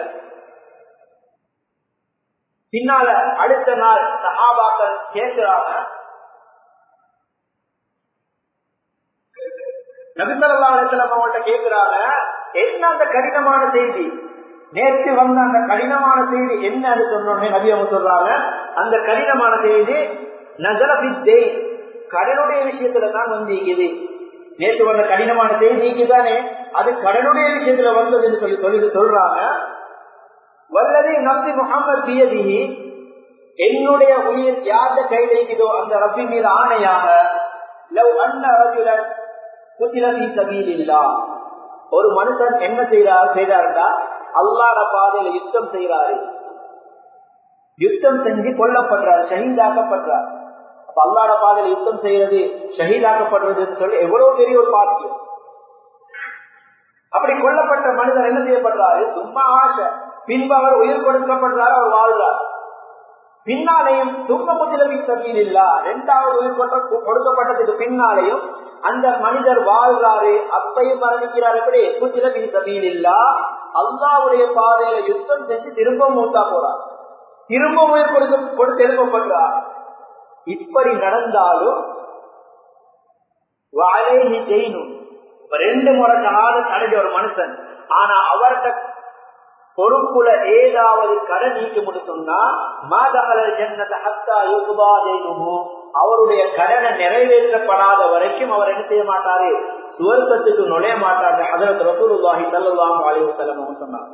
[SPEAKER 1] பின்னால அடுத்த நாள் சஹாபாக்கள் கேட்கிறாங்க நபிசல்லா அலிஸ்லாம் அவங்கள்ட்ட கேட்கிறாங்க என்ன அந்த கடினமான செய்தி நேற்று வந்த அந்த கடினமான செய்தி என்னன்னு சொன்னோடனே நபி அவங்க சொல்றாங்க அந்த கடினமான செய்தி நகரபித்தே கடனுடைய விஷயத்துல தான் வந்து இது நேற்று வந்த கடினமான செய்திக்கு தானே அது கடனுடைய விஷயத்துல வந்ததுன்னு சொல்லி சொல்லிட்டு சொல்றாங்க வல்லதி நம்பி முகமது பியதிஹி என்னுடைய உயிர் யார்த கையில் இருக்குதோ அந்த ரப்பி மீது ஆணையாக லவ் அன்ன ரஜுலன் குத்திலி சபீலில்லா ஒரு மனுஷன் என்ன செய்யறார் செய்தாருன்னா அல்லாட பாதையில யுத்தம் செய்யறாரு யுத்தம் செஞ்சு கொல்லப்படுறார் ஷஹீதாக்கப்படுறார் அப்ப அல்லாட பாதையில யுத்தம் செய்யறது ஷஹீதாக்கப்படுறதுன்னு சொல்லி எவ்வளவு பெரிய ஒரு பாக்கியம் அப்படி கொல்லப்பட்ட மனிதன் என்ன செய்யப்படுறாரு சும்மா ஆசை பின்பு அவர் உயிர் கொடுக்கப்படுறாரு அவர் வாழ்றார் பின்னாலையும் தும்ப முதலவி சபீல் இல்லா இரண்டாவது உயிர் கொடுக்கப்பட்டதுக்கு பின்னாலையும் அந்த மனிதர் வாழ்றாரு அப்பையும் மரணிக்கிறார் எப்படி குஜிலபி சபீல் இல்லா அல்லாவுடைய பாதையில யுத்தம் செஞ்சு திரும்ப மூத்தா போறார் திரும்ப உயிர் கொடுக்க கொடுத்து எழுப்பப்படுறார் இப்படி நடந்தாலும் வாழைஹி ஜெயினும் ரெண்டு முறை சகாத அடைஞ்ச ஒரு மனுஷன் ஆனா அவர்கிட்ட பொறுப்புல ஏதாவது கடை நீக்க சொன்னா மாதகலர் ஜன்னத ஹத்தா யுகுபா ஜெயினுமோ அவருடைய கடனை நிறைவேற்றப்படாத வரைக்கும் அவர் என்ன செய்ய மாட்டாரு சுவர்க்கத்துக்கு நுழைய மாட்டாரு அதற்கு ரசூலுல்லாஹி சல்லாஹ் அலிவசல்லம் சொன்னாங்க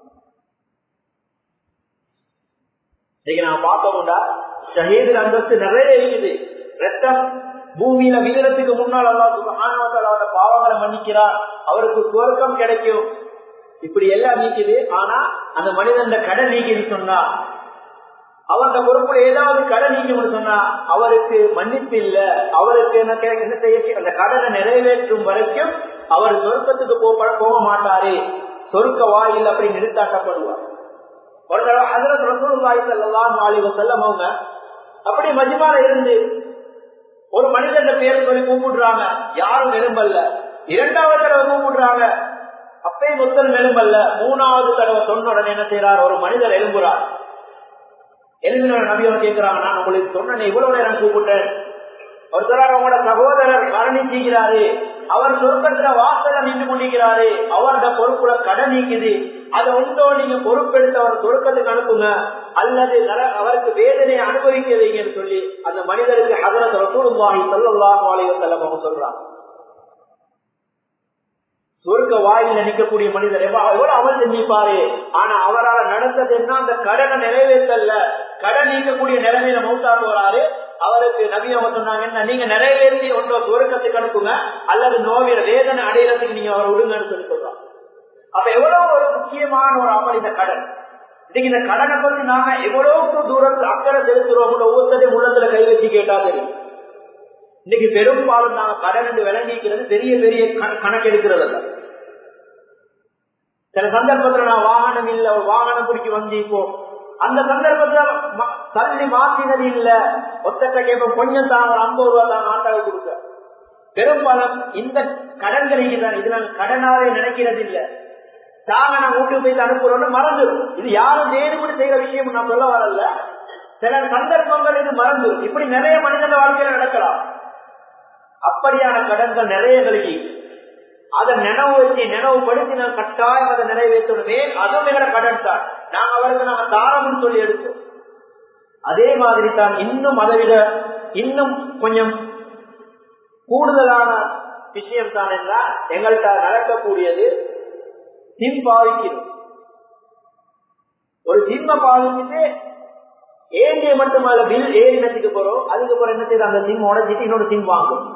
[SPEAKER 1] இன்னைக்கு நான் பார்த்தோம்டா ஷஹீது அந்தஸ்து நிறைய இருக்குது ரத்தம் பூமியில வீரத்துக்கு முன்னால் அல்லா சுகானோட பாவங்களை மன்னிக்கிறார் அவருக்கு சுவர்க்கம் கிடைக்கும் இப்படி எல்லாம் நீக்குது ஆனா அந்த மனிதன் கடன் நீக்குன்னு சொன்னா அவரோட பொறுப்புல ஏதாவது கடன் நீக்கணும்னு சொன்னா அவருக்கு மன்னிப்பு இல்ல அவருக்கு என்ன கே- என்ன செய்ய அந்த கடனை நிறைவேற்றும் வரைக்கும் அவர் சொர்க்கத்துக்கு போக போக மாட்டாரு சொர்க்க வாயில் அப்படி நிறுத்தாட்டப்படுவார் ஒரு தடவை ஹசரத் ரசூலுல்லாஹி ஸல்லல்லாஹு அலைஹி வஸல்லம் அவங்க அப்படி மஜ்மால இருந்து ஒரு மனிதன் பேர் சொல்லி கூப்பிடுறாங்க யாரும் நெரும்பல்ல இரண்டாவது தடவை கூப்பிடுறாங்க அப்பயும் ஒத்தன் நெரும்பல்ல மூணாவது தடவை சொன்ன உடனே என்ன செய்யறார் ஒரு மனிதர் எழும்புறார் எழுந்தின நபியவன் கேட்கிறாங்க நான் உங்களுக்கு சொன்னேன் இவ்வளவு நேரம் கூப்பிட்டேன் ஒரு சொல்றாரு உங்களோட சகோதரர் மரணிச்சுகிறாரு அவர் சொர்க்கத்துல வாசல நின்று கொண்டிருக்கிறாரு அவரோட பொறுப்புல கடன் நீக்குது அதை உண்டோ நீங்க பொறுப்பெடுத்து அவர் சொர்க்கத்துக்கு அனுப்புங்க அல்லது நர- அவருக்கு வேதனையை அனுபவிக்க வைங்கன்னு சொல்லி அந்த மனிதருக்கு ஹதரத் ரசூலுல்லாஹி ஸல்லல்லாஹு அலைஹி வஸல்லம் அவங்க சொல்றாங்க சொர்க்க வாயில நிற்கக்கூடிய மனிதர் எவ்வளவு எவ்வளவு அமல் செஞ்சிருப்பாரு ஆனா அவரால் நடந்தது என்ன அந்த கடனை நிறைவேற்றல கடன் நீக்கக்கூடிய நிலைமையில மௌத்தா போறாரு அவருக்கு நபி அவங்க சொன்னாங்க என்ன நீங்க நிறைவேற்றி ஒன்றோ சொருக்கத்துக்கு அனுப்புங்க அல்லது நோவிய வேதனை அடையிறதுக்கு நீங்க அவரை விடுங்கன்னு சொல்லி சொல்றாங்க அப்ப எவ்வளவு ஒரு முக்கியமான ஒரு அமல் இந்த கடன் இன்னைக்கு இந்த கடனை பத்தி நாங்க எவ்வளவு தூரத்துல அக்கறை செலுத்துறோம் ஒவ்வொருத்தரையும் உள்ளத்துல கை வச்சு கேட்டா தெரியும் இன்னைக்கு பெரும்பாலும் நாங்க கடன் என்று விளங்கிக்கிறது பெரிய பெரிய கண- கணக்கு எடுக்கிறது அல்ல சில சந்தர்ப்பத்துல நான் வாகனம் இல்ல ஒரு வாகனம் பிடிச்சி வந்து இப்போ அந்த சந்தர்ப்பத்துல ம- தள்ளி மாத்தினது இல்ல ஒத்தட்ட கேட்போம் கொஞ்சம் தான் ஒரு ஐம்பது ரூபா தான் ஆட்டாவை கொடுக்க பெரும்பாலும் இந்த கடன்களுக்கு தான் இது நாங்க கடனாவே நினைக்கிறது இல்ல தாங்க நான் வீட்டுக்கு போய் அனுப்புறோம்னு மறந்துடும் இது யாரும் வேணும்னு செய்யற விஷயம் நான் சொல்ல வரல சில சந்தர்ப்பங்கள் இது மறந்துடும் இப்படி நிறைய மனிதன வாழ்க்கையில நடக்கலாம் அப்படியான கடன்கள் நிறைய கழுகி அதை நினைவு வச்சு நினைவுபடுத்தி நான் கட்டாயம் அதை நிறைவேற்றணுமே அதுவும் எங்கட கடன் தான் நாங்க அவருக்கு நாங்க தாரம்னு சொல்லி எடுத்தோம் அதே மாதிரி தான் இன்னும் அதை விட இன்னும் கொஞ்சம் கூடுதலான விஷயம் தான் என்றால் எங்கள்கிட்ட நடக்கக்கூடியது சிம் பாவிக்கணும் ஒரு சிம்ம பாவிச்சுட்டு ஏடிய மட்டுமல்ல பில் ஏறினத்துக்கு போறோம் அதுக்கப்புறம் என்ன செய்யுது அந்த சிம் உடச்சிட்டு இன்னொரு சிம் வாங்கும்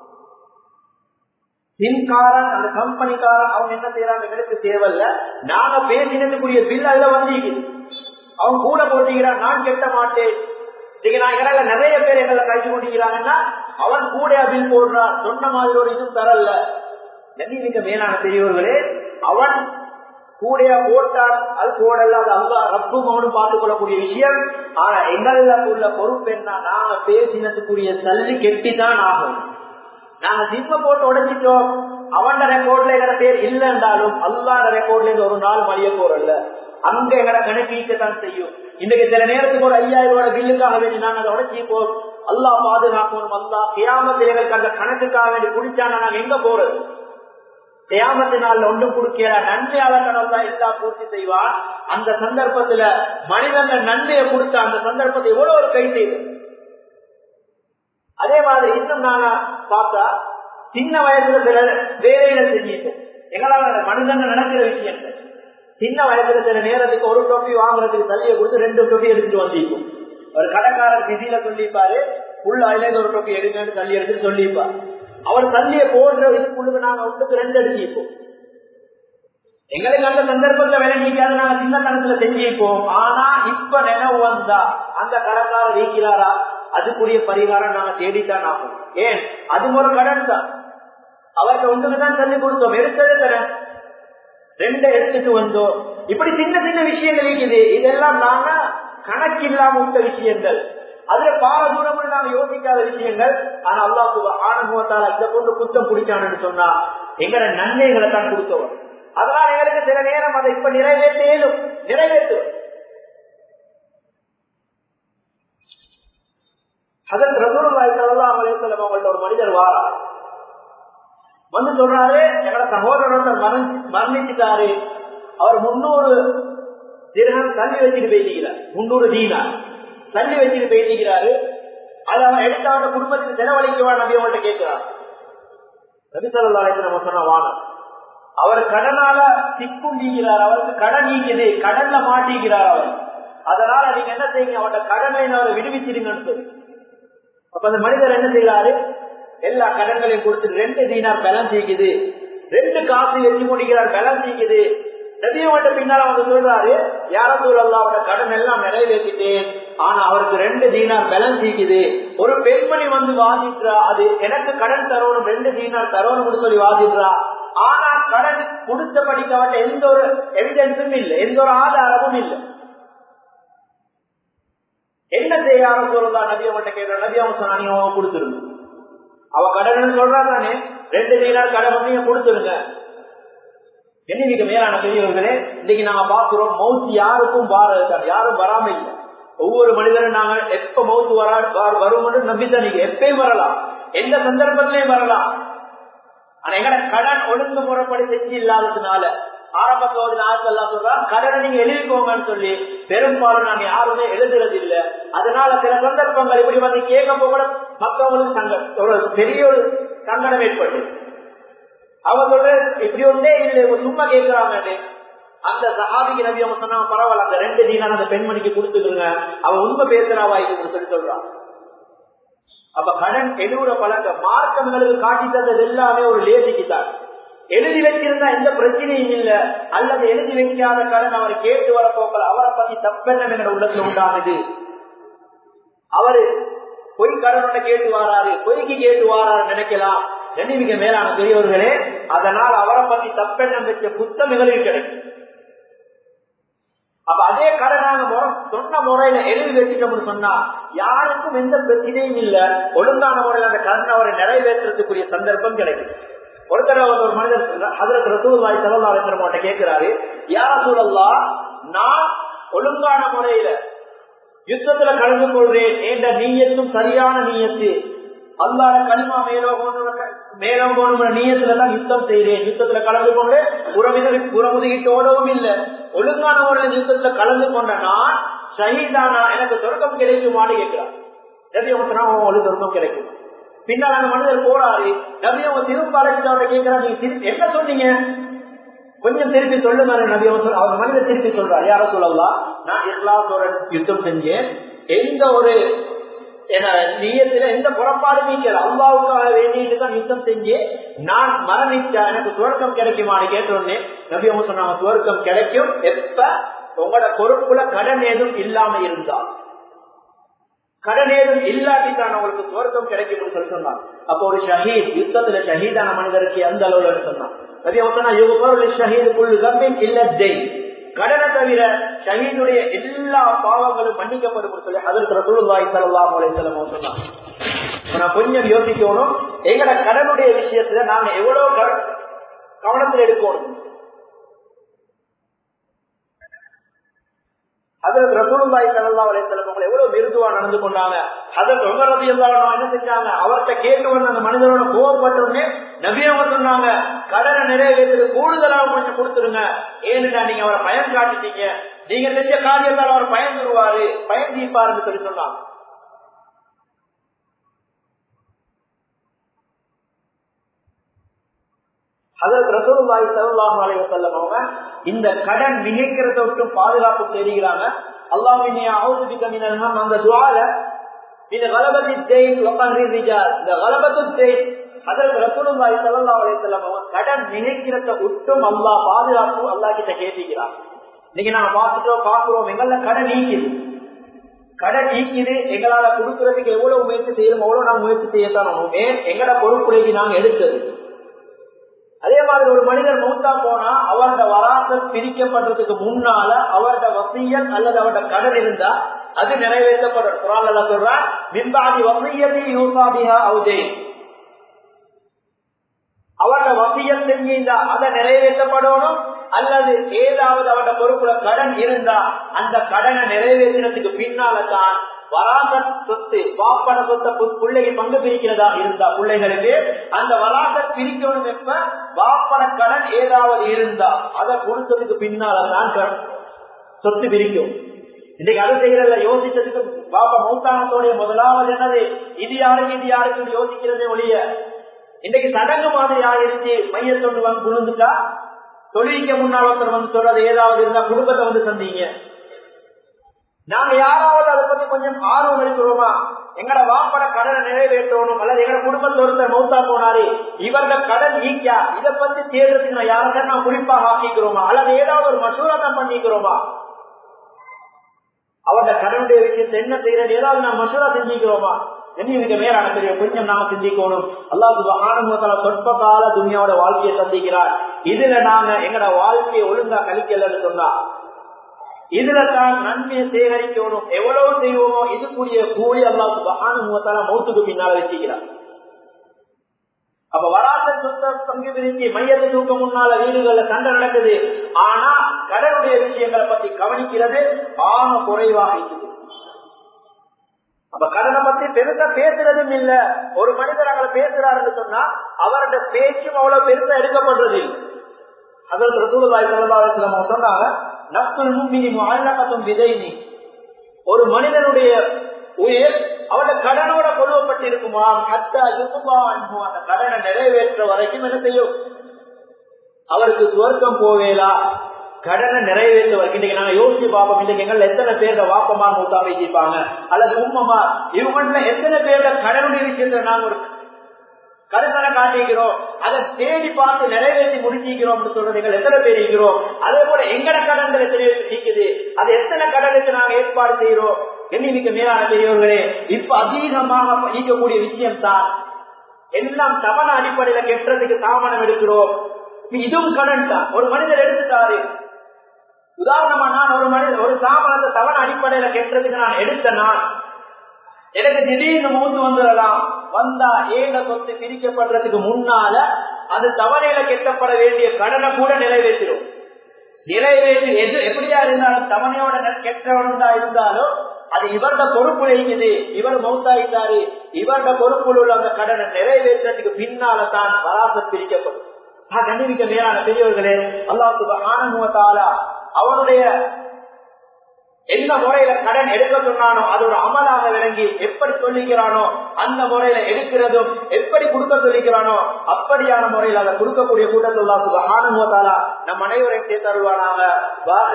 [SPEAKER 1] சிம்காரன் அந்த கம்பெனிக்காரன் அவங்க என்ன செய்யறாங்க எங்களுக்கு தேவையில்ல நாங்க பேசினதுக்குரிய பில் அதுல வந்திருக்குது அவன் கூட போட்டிக்கிறான் நான் கெட்ட மாட்டேன் இன்னைக்கு நான் இடையில நிறைய பேர் எங்களை கழிச்சு கொண்டிருக்கிறாங்கன்னா அவன் கூட பில் போடுறான் சொன்ன மாதிரி ஒரு இதுவும் தரல நெல்லிமிக்க மேலான பெரியவர்களே அவன் கூடைய போட்டால் அது போடல அது அல்லா ரப்பு மகனும் பார்த்துக் கொள்ளக்கூடிய விஷயம் ஆனா எங்களுக்கு உள்ள பொறுப்பு என்ன நாங்க பேசினதுக்குரிய தள்ளி கெட்டிதான் ஆகும் நாங்க சிம்ம போட்டு உடைச்சிட்டோம் அவன் ரெக்கார்ட்ல எங்கட பேர் இல்லைன்றாலும் அல்லாத ரெக்கார்ட்ல இருந்து ஒரு நாள் மழிய போறல அங்க எங்கட கணக்கீக்கத்தான் செய்யும் இன்னைக்கு சில நேரத்துக்கு ஒரு ஐயாயிரம் ரூபாய் பில்லுக்காக வேண்டி நாங்க அதை உடைச்சிப்போம் அல்லா பாதுகாக்கணும் அல்லா கியாமத்தில் எங்களுக்கு அந்த கணக்குக்காக வேண்டி குடிச்சாங்க நாங்க எங்க போறது கியாமத்து நாள்ல ஒன்றும் குடுக்கிற நன்மையாளர்கள் அல்லா எல்லா பூர்த்தி செய்வான் அந்த சந்தர்ப்பத்துல மனிதன் நன்மையை கொடுத்த அந்த சந்தர்ப்பத்தை எவ்வளவு ஒரு கை செய்து அதே மாதிரி இன்னும் நாங்க பார்த்தா சின்ன வயசுல சில வேலையில செஞ்சிட்டோம் எங்களால மனிதன் நடக்கிற விஷயங்கள் சின்ன வயசுல சில நேரத்துக்கு ஒரு டொப்பி வாங்குறதுக்கு தள்ளியை கொடுத்து ரெண்டு டொப்பி எடுத்துட்டு வந்திருக்கும் ஒரு கடைக்காரர் திதியில சொல்லிப்பாரு உள்ள அதுல ஒரு டொப்பி எடுங்கன்னு தள்ளி எடுத்து சொல்லிப்பார் அவர் தள்ளிய போடுற இதுக்குள்ள நாங்க ஒன்றுக்கு ரெண்டு எடுத்திருப்போம் எங்களுக்கு அந்த சந்தர்ப்பத்துல விளங்கிக்காத நாங்க சின்ன கணக்குல செஞ்சிருப்போம் ஆனா இப்ப நினைவு வந்தா அந்த கடைக்காரர் இருக்கிறாரா அதுக்குரிய பரிகாரம் நாங்க தேடித்தான் ஆகும் ஏன் அது ஒரு கடன் தான் அவருக்கு ஒன்றுக்கு தான் சொல்லி கொடுத்தோம் எடுத்ததே தரேன் ரெண்டு எடுத்துட்டு வந்தோம் இப்படி சின்ன சின்ன விஷயங்கள் இருக்குது இதெல்லாம் நாங்க கணக்கில்லாம விட்ட விஷயங்கள் அதுல பால தூரம் நாங்க யோசிக்காத விஷயங்கள் ஆனா அல்லா சுப ஆனமுகத்தால இதை கொண்டு குத்தம் பிடிச்சான்னு சொன்னா எங்கட நன்மைகளை தான் கொடுத்தவர் அதனால எங்களுக்கு சில நேரம் அதை இப்ப நிறைவேற்ற இயலும் நிறைவேற்றுவோம் அதற்கு ரசூலுல்லாஹி ஸல்லல்லாஹு அலைஹி வஸல்லம் அவங்கள்ட்ட ஒரு மனிதர் வாரா வந்து சொல்றாரு எங்களோட சகோதரர் மரணிச்சுட்டாரு அவர் முன்னூறு திரகம் தள்ளி வச்சுட்டு போயிருக்கிறார் முன்னூறு தீனா தள்ளி வச்சுட்டு போயிருக்கிறாரு அது அவன் எடுத்த அவன் குடும்பத்துக்கு செலவழிக்கவா நபி அவங்கள்ட்ட கேட்கிறார் நபி சொல்லா நம்ம சொன்ன வானம் அவர் கடனால சிக்குண்டிக்கிறார் அவருக்கு கடன் நீக்குது கடன்ல மாட்டிக்கிறார் அவர் அதனால நீங்க என்ன செய்யுங்க அவரோட கடனை அவரை விடுவிச்சிருங்கன்னு சொல்லி அப்ப அந்த மனிதர் என்ன செய்யறாரு எல்லா கடன்களையும் கொடுத்து ரெண்டு தீனார் பேலன்ஸ் இருக்குது ரெண்டு காசு வச்சு முடிக்கிறார் பேலன்ஸ் இருக்குது நபியவன்ட்ட பின்னால வந்து சொல்றாரு யார சூழல்லாவோட கடன் எல்லாம் நிறைவேற்றிட்டேன் ஆனா அவருக்கு ரெண்டு தீனார் பேலன்ஸ் இருக்குது ஒரு பெண்மணி வந்து வாதிடுறா அது எனக்கு கடன் தரணும் ரெண்டு தீனார் தரணும்னு சொல்லி வாதிடுறா ஆனா கடன் கொடுத்தபடிக்கு அவட்ட எந்த ஒரு எவிடன்ஸும் இல்லை எந்த ஒரு ஆதாரமும் இல்லை என்ன செய்ய யார சொல்லா நபி அவன்கிட்ட கேட்கிற நபி அவன் சொன்னா நீங்க கொடுத்துருங்க அவ கடன் சொல்றா தானே ரெண்டு தீனார் கடன் வந்து நீங்க கொடுத்துருங்க என்னைக்கு மேலான பெரியவர்களே இன்னைக்கு நாங்க பாக்குறோம் மவுத்து யாருக்கும் பாரத யாரும் வராம இல்லை ஒவ்வொரு மனிதனும் நாங்க எப்ப மவுத்து வரா வரும் நம்பித்தான் நீங்க எப்பயும் வரலாம் எந்த சந்தர்ப்பத்திலையும் வரலாம் ஆனா எங்கட கடன் ஒழுங்கு முறைப்படி செஞ்சு இல்லாததுனால ஆரம்பத்தோடு நாட்கள்லாம் சொல்றான் கடனை நீங்க எழுதிக்கோங்கன்னு சொல்லி பெரும்பாலும் நாங்க யாருமே எழுதுறது இல்ல அதனால சில சந்தர்ப்பங்கள் இப்படி வந்து கேட்க போக மற்றவங்களுக்கு சங்க ஒரு பெரிய ஒரு சங்கடம் ஏற்பட்டு அவங்க சொல்ற இப்படி ஒன்றே இல்லை இவங்க சும்மா கேட்கிறாங்க அந்த சஹாபிக்கு நபி அவங்க சொன்னாங்க பரவாயில்ல அந்த ரெண்டு தீனார் அந்த பெண்மணிக்கு கொடுத்துருங்க அவ உண்மை பேசுறாவா இது சொல்லி சொல்றான் அப்ப கடன் எழுவுற பழக்கம் மார்க்கங்களுக்கு காட்டி தந்தது எல்லாமே ஒரு லேசிக்குத்தான் எழுதி வச்சிருந்தா எந்த பிரச்சனையும் இல்ல அல்லது எழுதி வைக்காத கடன் அவர் கேட்டு வர போக்கல அவரை பத்தி தப்பெண்ணம் என்ற உள்ளத்துல உண்டானது அவரு பொய் கடனோட கேட்டு வாராரு பொய்க்கு கேட்டு வாராரு நினைக்கலாம் கண்ணிமிக்க மேலான பெரியவர்களே அதனால் அவரை பத்தி தப்பெண்ணம் வச்ச புத்தகங்களில் கிடைக்கும் அப்ப அதே கடனாக சொன்ன முறையில எழுதி வச்சுட்டோம்னு சொன்னா யாருக்கும் எந்த பிரச்சனையும் இல்ல ஒழுங்கான முறையில் அந்த கடன் அவரை நிறைவேற்றத்துக்குரிய சந்தர்ப்பம் கிடைக்கும் ஒரு தடவை ஒரு மனிதர் அதற்கு ரசூல்லாய் சல்லாசனமாட்ட கேட்கிறாரு யார சூழல்லா நான் ஒழுங்கான முறையில யுத்தத்துல கலந்து கொள்றேன் என்ற நீயத்தும் சரியான நீயத்து அல்லாத கனிமா மேலோ மேலோ போன நீயத்துல தான் யுத்தம் செய்றேன் யுத்தத்துல கலந்து கொண்டு புறமுது புறமுதுகிட்டு ஓடவும் இல்லை ஒழுங்கான முறையில் யுத்தத்துல கலந்து கொண்ட நான் ஷஹீதானா எனக்கு சொர்க்கம் கிடைக்குமான்னு கேட்கிறார் நபி சொன்னா உங்களுக்கு சொர்க்கம் கிடைக்கும் பின்னால் அந்த மனிதர் போறாரு நபி அவங்க திரும்ப அழைச்சிட்டு அவரை கேட்கிறார் நீங்க திருப்பி என்ன சொன்னீங்க கொஞ்சம் திருப்பி சொல்லுங்க நபி அவங்க அவர் மனிதர் திருப்பி சொல்றாரு யார சொல்லலாம் நான் இஸ்லாசோட யுத்தம் செஞ்சேன் எந்த ஒரு நீயத்துல எந்த புறப்பாடு நீக்கல அல்லாவுக்காக வேண்டிட்டு தான் யுத்தம் செஞ்சு நான் மரணிச்சா எனக்கு சுவர்க்கம் கிடைக்குமான்னு கேட்டோடனே நபி அவங்க சொன்னாங்க சுவர்க்கம் கிடைக்கும் எப்ப உங்களோட பொறுப்புல கடன் ஏதும் இல்லாம இருந்தா கடன் ஏதும் இல்லாட்டி தான் உங்களுக்கு சுவர்க்கம் கிடைக்கும்னு சொல்லி சொன்னாங்க அப்போ ஒரு ஷஹீத் யுத்தத்துல ஷஹீதான மனிதருக்கு எந்த அளவுல சொன்னான் நபி அவங்க சொன்னா யுவ ஷஹீது புல் கம்பின் இல்ல ஜெய் கடனை தவிர ஷஹீதுடைய எல்லா பாவங்களும் மன்னிக்கப்படும் சொல்லி அதற்கு ரசூலுல்லாஹி ஸல்லல்லாஹு அலைஹி வஸல்லம் சொன்னாங்க நான் கொஞ்சம் யோசிக்கணும் எங்கட கடனுடைய விஷயத்துல நாங்க எவ்வளவு கவனத்தில் எடுக்கணும் அதற்கு ரசூலுல்லாஹி ஸல்லல்லாஹு அலைஹி வஸல்லம் அவங்க எவ்வளவு மிருதுவா நடந்து கொண்டாங்க அதற்கு உமர் ரலியல்லாஹு என்ன செஞ்சாங்க அவர்கிட்ட கேட்டு வந்த அந்த மனிதரோட கோவப்பட்ட உடனே நபி அவங்க சொன்னாங்க கடனை நிறைவேற்றது கூடுதலாக கொஞ்சம் கொடுத்துருங்க ஏன்னுடா நீங்க அவரை பயன் காட்டிட்டீங்க நீங்க செஞ்ச காரியத்தால் அவர் பயன் தருவாரு பயன் தீர்ப்பாருன்னு சொல்லி சொன்னாங்க அதற்கு ரசூலுல்லாஹி ஸல்லல்லாஹு அலைஹி வஸல்லம் அவங்க இந்த கடன் மிகைக்கிறத விட்டு பாதுகாப்பு தெரிகிறாங்க அல்லாஹ்வின் அவுது பிக மினல் ஹம் அந்த துஆல இந்த கலபத்தி தேன் வகஹரி ரிஜால் இந்த கலபத்து தேன் அதற்கு ரசூலுல்லாஹி ஸல்லல்லாஹு அலைஹி வஸல்லம் அவங்க கடன் மிகைக்கிறத விட்டும் அல்லாஹ் பாதுகாப்பு அல்லாஹ் கிட்ட கேட்டிக்கிறார் இன்னைக்கு நாங்க பார்த்துட்டோம் பார்க்கிறோம் எங்கள கடன் நீக்குது கடன் நீக்குது எங்களால கொடுக்கறதுக்கு எவ்வளவு முயற்சி செய்யணும் எவ்வளவு நாங்க முயற்சி செய்யத்தான் எங்கட பொறுப்புடைக்கு நாங்க எடுத்தது அதே மாதிரி ஒரு மனிதர் மௌத்தா போனா அவரோட வராசல் பிரிக்கப்படுறதுக்கு முன்னால அவரோட வசியல் அல்லது அவரோட கடன் இருந்தா அது நிறைவேற்றப்படும் குரான் எல்லாம் சொல்றான் மின்பாதி வசியத்தை யூசாபிஹா அவுதே அவரோட வசியல் செஞ்சிருந்தா அதை நிறைவேற்றப்படணும் அல்லது ஏதாவது அவரோட பொறுப்புல கடன் இருந்தா அந்த கடனை நிறைவேற்றினதுக்கு பின்னால்தான் வராச சொத்து வாப்பட சொத்த பிள்ளைக்கு பங்கு பிரிக்கிறதா இருந்தா பிள்ளைகளுக்கு அந்த வராச பிரிக்கணும் எப்ப வாப்பட கடன் ஏதாவது இருந்தா அதை கொடுத்ததுக்கு பின்னால்தான் சொத்து பிரிக்கும் இன்னைக்கு அதை செய்யறத யோசிச்சதுக்கு பாப்பா மௌத்தானத்தோடைய முதலாவது என்னது இது யாருக்கு இது யாருக்கு யோசிக்கிறதே ஒழிய இன்னைக்கு சடங்கு மாதிரி ஆயிருச்சு மையத்தொண்டு வந்து குழுந்துட்டா தொழிலுக்கு முன்னால் ஒருத்தர் வந்து சொல்றது ஏதாவது இருந்தா குடும்பத்தை வந்து சந்தீங்க நாங்க யாராவது அதை பத்தி கொஞ்சம் ஆர்வம் இருக்கிறோமா எங்கட வாப்பட கடனை நிறைவேற்றணும் அல்லது எங்க குடும்பத்துல ஒருத்தர் மௌத்தா போனாரு இவர்த கடன் ஈக்கா இதை பத்தி தேடுறதுக்கு நான் யாருக்காவது நான் குறிப்பாக ஆக்கிக்கிறோமா அல்லது ஏதாவது ஒரு மசூரா தான் பண்ணிக்கிறோமா அவருடைய கடனுடைய விஷயத்தை என்ன செய்யறது ஏதாவது நான் மசூரா செஞ்சுக்கிறோமா என்ன மேலான பெரிய கொஞ்சம் நாம சிந்திக்கணும் அல்லா சுபானுமத்தால சொற்ப கால துணியாவோட வாழ்க்கையை சந்திக்கிறார் இதுல நாங்க எங்கட வாழ்க்கையை ஒழுங்கா கழிக்கலன்னு சொன்னா இதுல தான் நன்மையை சேகரிக்கணும் எவ்வளவு செய்வோமோ இதுக்குரிய கூலி அல்லா சுபானுமத்தால மௌத்துக்கு பின்னால வச்சுக்கிறார் அப்ப வராத சொத்த பங்கு பிரிஞ்சு மையத்தை தூக்க முன்னால வீடுகள்ல சண்டை நடக்குது ஆனா கடனுடைய விஷயங்களை பத்தி கவனிக்கிறது ஆக குறைவாக இருக்குது அப்ப கடனை பத்தி பெருசா பேசுறதும் இல்ல ஒரு மனிதர் அங்களை பேசுறாருன்னு சொன்னா அவருடைய பேச்சும் அவ்வளவு பெருசா எடுக்கப்படுறது இல்லை அதற்கு ரசூலுல்லாஹி ஸல்லல்லாஹு அலைஹி வஸல்லம் சொன்னாங்க நஃப்சுல் முஃமினி முஅல்லகத்துன் பிதைனி ஒரு மனிதனுடைய உயிர் அவட கடனோட கொள்வப்பட்டிருக்குமா ஹத்தா யுகுபா அன்பு அந்த கடனை நிறைவேற்ற வரைக்கும் என்ன செய்யும் அவருக்கு சுவர்க்கம் போவேலா கடனை நிறைவேற்ற வரைக்கும் இன்னைக்கு நாங்க யோசிச்சு பார்ப்போம் இன்னைக்கு எங்கள் எத்தனை பேர்ல வாப்பமா மூத்தா வைச்சிருப்பாங்க அல்லது உம்மமா இவங்கள்ட்ட எத்தனை பேர்ல கடனுடைய விஷயத்துல நாங்க ஒரு கருத்தனை காட்டிக்கிறோம் அதை தேடி பார்த்து நிறைவேற்றி முடிச்சிக்கிறோம் சொல்றது எங்கள் எத்தனை பேர் இருக்கிறோம் அதே போல எங்கட கடன்கள் எத்தனை நிக்குது அது எத்தனை கடனுக்கு நாங்க ஏற்பாடு செய்யறோம் எண்ணிமிக்க மேலான பெரியவர்களே இப்ப அதிகமாக நீக்கக்கூடிய விஷயம் தான் எல்லாம் தவண அடிப்படையில கெட்டுறதுக்கு தாமனம் எடுக்கிறோம் இதுவும் கடன் தான் ஒரு மனிதர் எடுத்துட்டாரு உதாரணமா நான் ஒரு மனிதர் ஒரு சாமானத்தை தவண அடிப்படையில கெட்டுறதுக்கு நான் எடுத்த நான் எனக்கு திடீர்னு மூந்து வந்துடலாம் வந்தா ஏக சொத்து பிரிக்கப்படுறதுக்கு முன்னால அது தவணையில கெட்டப்பட வேண்டிய கடனை கூட நிறைவேற்றிடும் நிறைவேற்றி எது எப்படியா இருந்தாலும் தவணையோட கெட்டவனா இருந்தாலும் அது இவரோட பொறுப்புல இருக்குது இவர் மௌத்தாயிட்டாரு இவரோட பொறுப்புல உள்ள அந்த கடனை நிறைவேற்றத்துக்கு பின்னால தான் வராசம் பிரிக்கப்படும் கண்டிப்பாக மேலான பெரியவர்களே அல்லா சுப அவனுடைய எந்த முறையில கடன் எடுக்க சொன்னானோ அது ஒரு அமலாக விளங்கி எப்படி சொல்லிக்கிறானோ அந்த முறையில எடுக்கிறதும் எப்படி கொடுக்க சொல்லிக்கிறானோ அப்படியான முறையில் அதை கொடுக்கக்கூடிய கூட்டத்தில் சுப ஆனமுவத்தாலா நம் அனைவரையும் சேர்த்தருவானாக